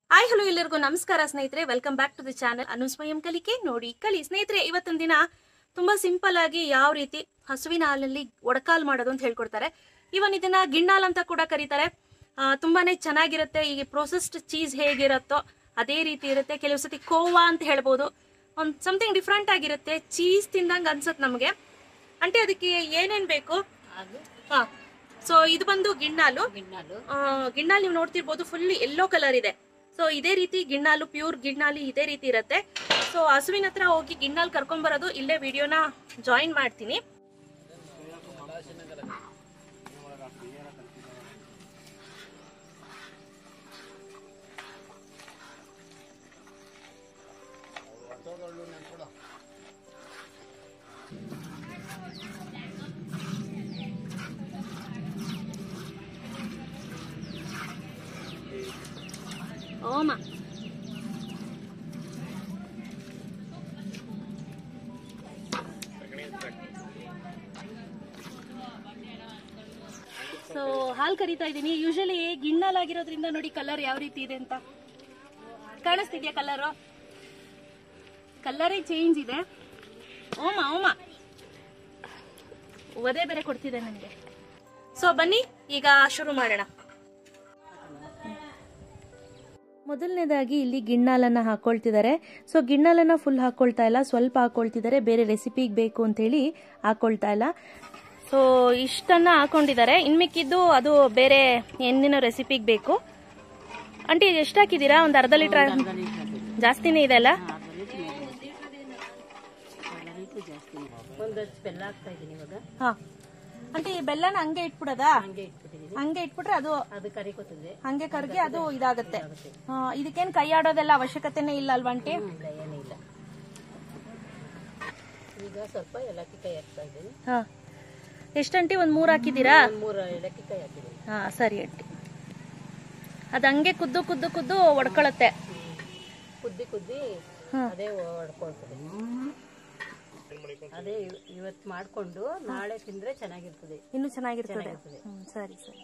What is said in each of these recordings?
Hi hello ಎಲ್ಲರಿಗೂ ನಮಸ್ಕಾರ ಸ್ನೇಹಿತರೆ welcome back to the channel Anu ಸ್ವಯಂ ಕಲಿಕೆ ನೋಡಿ ಕಲಿ ಸ್ನೇಹಿತರೆ ಇವತ್ತಿನ ದಿನ ತುಂಬಾ ಸಿಂಪಲ್ ಆಗಿ ಯಾವ ರೀತಿ ಹಸುವಿನ ಹಾಲಲ್ಲಿ ಒಡಕಾಲ್ ಮಾಡೋದು ಅಂತ ಹೇಳ್ಕೊಡ್ತಾರೆ ಇವನ್ ಇದನ್ನ ಗಿಣ್ಣಾಲ್ ಅಂತ ಕೂಡ ಕರೀತಾರೆ ಆ, ತುಂಬಾನೇ ಚೆನ್ನಾಗಿರುತ್ತೆ ಈಗ ಪ್ರೋಸೆಸ್ಡ್ ಚೀಸ್ ಹೇಗಿರುತ್ತೋ ಅದೇ ರೀತಿ ಇರುತ್ತೆ ಕೆಲವು ಸತಿ ಕೋವಾ ಅಂತ ಹೇಳ್ಬೋದು ಒಂದು ಸಮಥಿಂಗ್ ಡಿಫ್ರೆಂಟ್ ಆಗಿರುತ್ತೆ ಚೀಸ್ ತಿಂದಂಗೆ ಅನ್ಸುತ್ತೆ ನಮಗೆ అంటే ಅದಕ್ಕೆ ಏನೇನ್ ಬೇಕು ಅದು ಹಾ ಸೊ ಇದು ಬಂದು ಗಿಣ್ಣಾಲು ಗಿಣ್ಣಾಲು ಆ, ಗಿಣ್ಣಾಲ್ ನೀವು ನೋಡ್ತಿರ್ಬೋದು ಫುಲ್ ಎಲ್ಲೋ ಕಲರ್ ಇದೆ ಸೊ ಇದೇ ರೀತಿ ಗಿಣ್ಣಾಲು ಪ್ಯೂರ್ ಗಿಣ್ಣಾಲಿ ಇದೇ ರೀತಿ ಇರುತ್ತೆ ಸೊ ಹಸುವಿನ ಹತ್ರ ಹೋಗಿ ಗಿಣ್ಣಾಲ್ ಕರ್ಕೊಂಡ್ ಬರೋದು ಇಲ್ಲೇ ವಿಡಿಯೋನ ಜಾಯಿನ್ ಮಾಡ್ತೀನಿ ಓಮ ಸೊ ಹಾಲ್ ಕರಿತಾ ಇದ್ದೀನಿ ಯೂಶಲಿ ಗಿಣ್ಣಲ್ ಆಗಿರೋದ್ರಿಂದ ನೋಡಿ ಕಲರ್ ಯಾವ ರೀತಿ ಇದೆ ಅಂತ ಕಾಣಿಸ್ತಿದ್ಯಾ ಕಲರು ಕಲರೇ ಚೇಂಜ್ ಇದೆ ಓಮ ಓಮ ಒದೆ ಬೇರೆ ಕೊಡ್ತಿದೆ ನನಗೆ ಸೊ ಬನ್ನಿ ಈಗ ಶುರು ಮಾಡೋಣ ಮೊದಲನೇದಾಗಿ ಇಲ್ಲಿ ಗಿಣ್ಣಾಲನ್ನ ಹಾಕೊಳ್ತಿದ್ದಾರೆ ಸೊ ಗಿಣ್ಣಾಲನ್ನ ಫುಲ್ ಹಾಕೊಳ್ತಾ ಇಲ್ಲ ಸ್ವಲ್ಪ ಹಾಕೊಳ್ತಿದ್ದಾರೆ ಬೇರೆ ರೆಸಿಪಿಗೆ ಬೇಕು ಅಂತೇಳಿ ಹಾಕೊಳ್ತಾ ಇಲ್ಲ ಸೊ ಇಷ್ಟನ್ನ ಹಾಕೊಂಡಿದ್ದಾರೆ ಇನ್ ಮಿಕ್ಕಿದ್ದು ಅದು ಬೇರೆ ಹೆಣ್ಣಿನ ರೆಸಿಪಿಗೆ ಬೇಕು ಆಂಟಿ ಎಷ್ಟು ಹಾಕಿದ್ದೀರಾ ಒಂದು ಅರ್ಧ ಲೀಟರ್ ಜಾಸ್ತಿನೇ ಇದೆ ಅಲ್ಲ ರೀತಿ ಜಾಸ್ತಿ ಒಂದಷ್ಟು ಬೆಲ್ಲ ಹಾಕ್ತಾ ಇದ್ದೀನಿ ಇವಾಗ ಹಾ ಆಂಟಿ ಬೆಲ್ಲನ ಹಂಗೆ ಇಟ್ಬಿಡದಾ ಹಂಗೆ ಇಟ್ಬಿಟ್ಟಿದ್ದೀನಿ ಹಂಗೆ ಇಟ್ಬಿಟ್ರೆ ಅದು ಅದು ಕರಿಕೊತದೆ ಹಂಗೆ ಕರ್ಗಿ ಅದು ಇದಾಗುತ್ತೆ ಆ, ಇದಕ್ಕೇನ್ ಕೈ ಆಡೋದೆಲ್ಲ ಅವಶ್ಯಕತೆನೇ ಇಲ್ಲ ಅಲ್ವಾ ಆಂಟಿ ಇಲ್ಲ ಏನಿಲ್ಲ ಈಗ ಸ್ವಲ್ಪ ಏಲಕ್ಕಿ ಕಾಯಿ ಹಾಕ್ತಾ ಇದ್ದೀನಿ ಹಾ ಎಷ್ಟಂಟಿ ಒಂದ್ ಮೂರ್ ಹಾಕಿದ್ದೀರಾ ಒಂದು ಮೂರು ಏಲಕ್ಕಿ ಕಾಯಿ ಹಾಕಿದ್ದೀನಿ ಹಾ ಸರಿ ಆಂಟಿ ಅದ್ ಹಂಗೆ ಕುದ್ದು ಕುದ್ದು ಕುದ್ದು ಒಡ್ಕೊಳತ್ತೆ ಕುದ್ದಿ ಕುದ್ದಿ ಹಾ. ಅದೇ ಹೊಡ್ಕೊಳ್ತದೆ ಅದೇ ಇವ್- ಇವತ್ತು ಮಾಡ್ಕೊಂಡು ನಾಳೆ ತಿಂದ್ರೆ ಚೆನ್ನಾಗಿರ್ತದೆ ಇನ್ನು ಚೆನ್ನಾಗಿರ್ತದೆ ಚೆನ್ನಾಗಿರ್ತದೆ. ಹ್ಮ್, ಸರಿ ಸರಿ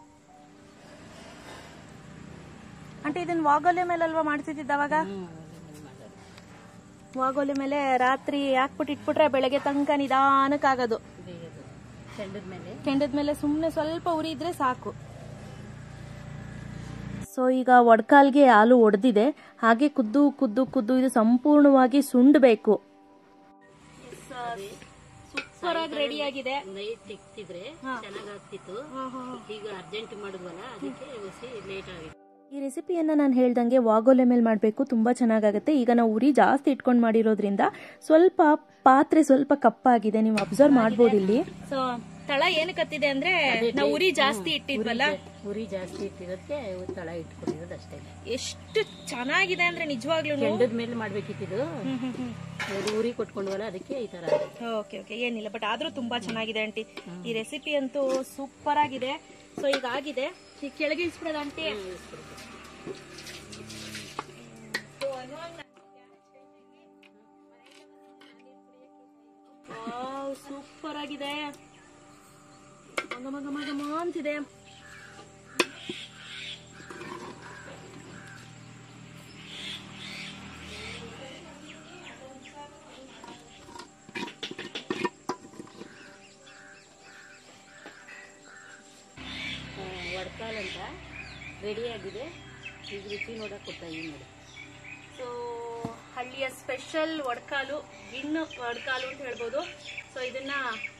ಆಂಟಿ ಇದನ್ನ ವಾಗೋಲೆ ಮೇಲೆ ಅಲ್ವಾ ಮಾಡ್ತಿದ್ದಿದ್ದು ಅವಾಗ ಹ್ಮ್ ಅದನ್ನ ಮಾಡೋದು. ವಾಗೋಲೆ ಮೇಲೆ ರಾತ್ರಿ ಹಾಕ್ಬಿಟ್ಟು ಇಟ್ಬಿಟ್ರೆ ಬೆಳಗ್ಗೆ ತನಕ ನಿಧಾನಕ್ಕಾಗೋದು ಬೇಯೋದು ಚೆಂಡದ ಮೇಲೆ ಕೆಂಡದ ಮೇಲೆ ಸುಮ್ಮನೆ ಸ್ವಲ್ಪ ಉರಿ ಇದ್ರೆ ಸಾಕು ಸೊ ಈಗ ಒಡ್ಕಾಲ್ಗೆ ಹಾಲು ಒಡೆದಿದೆ ಹಾಗೆ ಕುದ್ದು ಕುದ್ದು ಕುದ್ದು ಇದು ಸಂಪೂರ್ಣವಾಗಿ ಸುಂಡಬೇಕು ಸೂಪರ್ ಆಗಿ ರೆಡಿ ಆಗಿದೆ ನೈಟ್ ತೆಗ್ತಿದ್ರೆ ಚೆನ್ನಾಗಾಗ್ತಿತ್ತು ಈಗ ಅರ್ಜೆಂಟ್ ಮಾಡಿದ್ವಲ್ಲ ಅದಕ್ಕೆ ಹೊಸಿ ಲೇಟ್ ಆಗಿದೆ ಈ ರೆಸಿಪಿಯನ್ನ ನಾನು ಹೇಳ್ದಂಗೆ ವಾಗೋಲೆ ಮೇಲೆ ಮಾಡಬೇಕು ತುಂಬಾ ಚೆನ್ನಾಗಾಗುತ್ತೆ ಈಗ ನಾವು ಉರಿ ಜಾಸ್ತಿ ಇಟ್ಕೊಂಡು ಮಾಡಿರೋದ್ರಿಂದ ಸ್ವಲ್ಪ ಪಾತ್ರೆ ಸ್ವಲ್ಪ ಕಪ್ಪಾಗಿದೆ ನೀವು ಅಬ್ಸರ್ವ್ ಮಾಡ್ಬೋದು ಇಲ್ಲಿ ಸೊ ತಳ ಏನಕ್ಕೆ ಕತ್ತಿದೆ ಅಂದ್ರೆ ನಾವು ಉರಿ ಜಾಸ್ತಿ ಇಟ್ಟಿದ್ವಲ್ಲ ಉರಿ ಜಾಸ್ತಿ ಇಟ್ಟಿರೋದಕ್ಕೆ ತಳ ಇಟ್ಕೊಂಡಿರೋದು ಅಷ್ಟೇ ಎಷ್ಟು ಚೆನ್ನಾಗಿದೆ ಅಂದ್ರೆ ನಿಜವಾಗ್ಲೂ ಕೆಂಡದ ಮೇಲೆ ಮಾಡ್ಬೇಕಿತ್ತಿದ್ದು ಅದು ಉರಿ ಕೊಟ್ಕೊಂಡ್ವಲ್ಲ ಅದಕ್ಕೆ ಈ ತರ ಆಗಿದೆ. ಓಕೆ ಓಕೆ ಏನಿಲ್ಲ ಬಟ್ ಆದ್ರೂ ತುಂಬಾ ಚೆನ್ನಾಗಿದೆ ಆಂಟಿ ಈ ರೆಸಿಪಿ ಅಂತೂ ಸೂಪರ್ ಆಗಿದೆ ಸೊ ಈಗ ಆಗಿದೆ ಈಗ ಕೆಳಗೆ ಇಳಿಸ್ಬಿಡೋದ ಆಂಟಿ ಸೂಪರ್ ಆಗಿದೆ ಮಗ ಮಗ ಮಗ ಮ ಅಂತಿದೆ ಆ, ವಡ್ಕಾಲ್ ಅಂತ ರೆಡಿ ಆಗಿದೆ ಈಗ ರುಚಿ ನೋಡಕ್ ಕೊಡ್ತಾ ಇದೀನಿ ನೋಡಿ ಸೊ ಹಳ್ಳಿಯ ಸ್ಪೆಷಲ್ ಒಡ್ಕಾಲು ಗಿಣ್ಣು ಒಡ್ಕಾಲು ಅಂತ ಹೇಳ್ಬೋದು ಸೊ ಇದನ್ನ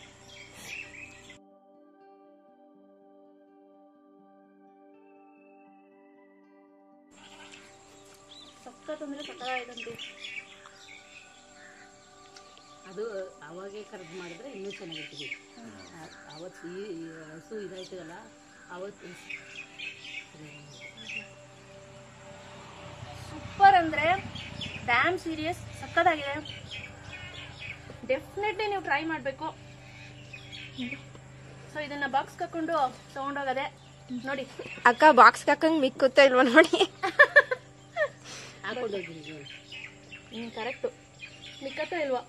ಸಖತ್ ಅಂದ್ರೆ ಸಖತ್ತಾಯ್ತಂತೆ ಅದು ಅವಾಗೆ ಕರೆದು ಮಾಡಿದ್ರೆ ಇನ್ನೂ ಚೆನ್ನಾಗಿರ್ತದೆ ಆ- ಅವತ್ತು ಈ ಈ ಹಸು ಇದಾಯ್ತದಲ್ಲ ಅವತ್ತು ಸೂಪರ್ ಅಂದ್ರೆ ಡ್ಯಾಮ್ ಸೀರಿಯಸ್ ಸಕ್ಕತ್ತಾಗಿದೆ ಡೆಫಿನೆಟ್ಲಿ ನೀವು ಟ್ರೈ ಮಾಡಬೇಕು ಸೊ ಇದನ್ನ ಬಾಕ್ಸ್ ಕಕ್ಕೊಂಡು ತಗೊಂಡೋಗದೆ ನೋಡಿ ಅಕ್ಕ ಬಾಕ್ಸ್ ಹಾಕಂಗ್ ಮಿಕ್ಕುತ್ತಾ ಇಲ್ವಾ ನೋಡಿ ಹಾಕೊಂಡೋಗಿದ್ದೀನಿ ಹ್ಮ್ ಕರೆಕ್ಟು ಮಿಕ್ಕತ್ತ ಇಲ್ವಾ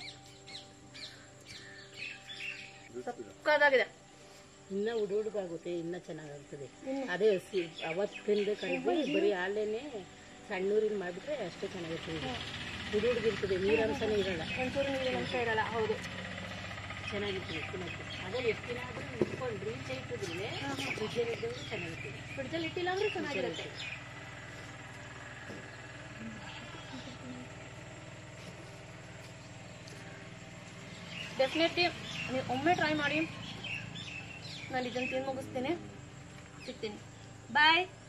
ಸಕ್ಕತ್ತಾಗಿದೆ ಇನ್ನ ಹುಡು ಹುಡುಗಾಗುತ್ತೆ ಇನ್ನ ಚೆನ್ನಾಗಾಗ್ತದೆ ಅದೇ ಹಸಿ ಅವತ್ತಿಂದ ಕರೆದು ಬರೀ ಹಾಲೇನೆ ಸಣ್ಣೂರಿನ ಮಾಡಿಬಿಟ್ರೆ ಅಷ್ಟೇ ಚೆನ್ನಾಗಿರ್ತದೆ ಇದು ಹುಡು ಹುಡುಗಿರ್ತದೆ ನೀರಂಶನೇ ಇರಲ್ಲ ಒಂಚೂರು ನೀರಿನ ಅಂಶ ಇರಲ್ಲ ಹೌದು ಚೆನ್ನಾಗಿರ್ತದೆ ತಿನ್ನೋಕ್ಕೆ ಅದೇ ಎಷ್ಟು ದಿನ ಆದರೂ ಇಟ್ಕೊಂಡ್ರಿ ಈಚೆ ಇಟ್ಟಿದ್ರೆ ಫ್ರಿಜ್ಜಲ್ಲಿ ಇದ್ದವರು ಚೆನ್ನಾಗಿರ್ತದೆ ಫ್ರಿಡ್ಜಲ್ಲಿ ಇಟ್ಟಿಲ್ಲ ಅಂದ್ರೆ ಚೆನ್ನಾಗಿರುತ್ತೆ ಡೆಫಿನೆಟ್ಲಿ ನೀವು ಒಮ್ಮೆ ಟ್ರೈ ಮಾಡಿ ನಾನು ಇದನ್ನು ತಿಂದು ಮುಗಿಸ್ತೀನಿ ಸಿಗ್ತೀನಿ ಬಾಯ್